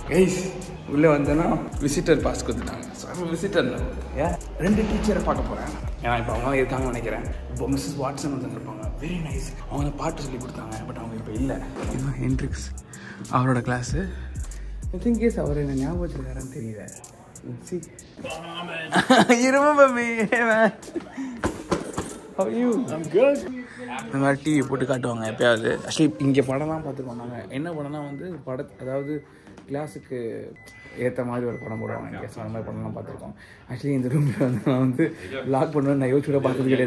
Guys உள்ளே வந்தேன்னா visitor pass கொடுத்துட்டாங்க விசிட்டர் ஏன் ரெண்டு டீச்சரை பார்க்க போகிறேன் ஏன்னா இப்போ அவங்க இருக்காங்கன்னு நினைக்கிறேன் இப்போ மிஸ்ஸஸ் வாட்ஸன் வந்துருப்பாங்க வெரி நைஸ் அவங்க பாட்டு சொல்லி கொடுத்தாங்க பட் அவங்க இப்போ இல்லை இதுதான் ஹென்ட்ரிக்ஸ் அவரோட கிளாஸு ஐ திங்க் கேஸ் அவர் என்ன ஞாபகம் வச்சிருக்காருன்னு தெரியல இருமா baby How are you? I'm good. இந்த மாதிரி டிவி போட்டு காட்டுவாங்க எப்பயாவது ஆக்சுவலி இங்கே படம்லாம் பார்த்துருக்கோம் நாங்கள் என்ன படம்னா வந்து பட அதாவது கிளாஸுக்கு ஏற்ற மாதிரி ஒரு படம் போடுவாங்க இங்கே அந்த மாதிரி படம்லாம் பார்த்துருக்கோம் ஆக்சுவலி இந்த ரூமில் வந்து நான் வந்து லாக் பண்ணுவேன் நான் யோசிச்சு கூட பார்த்தது கிடையாது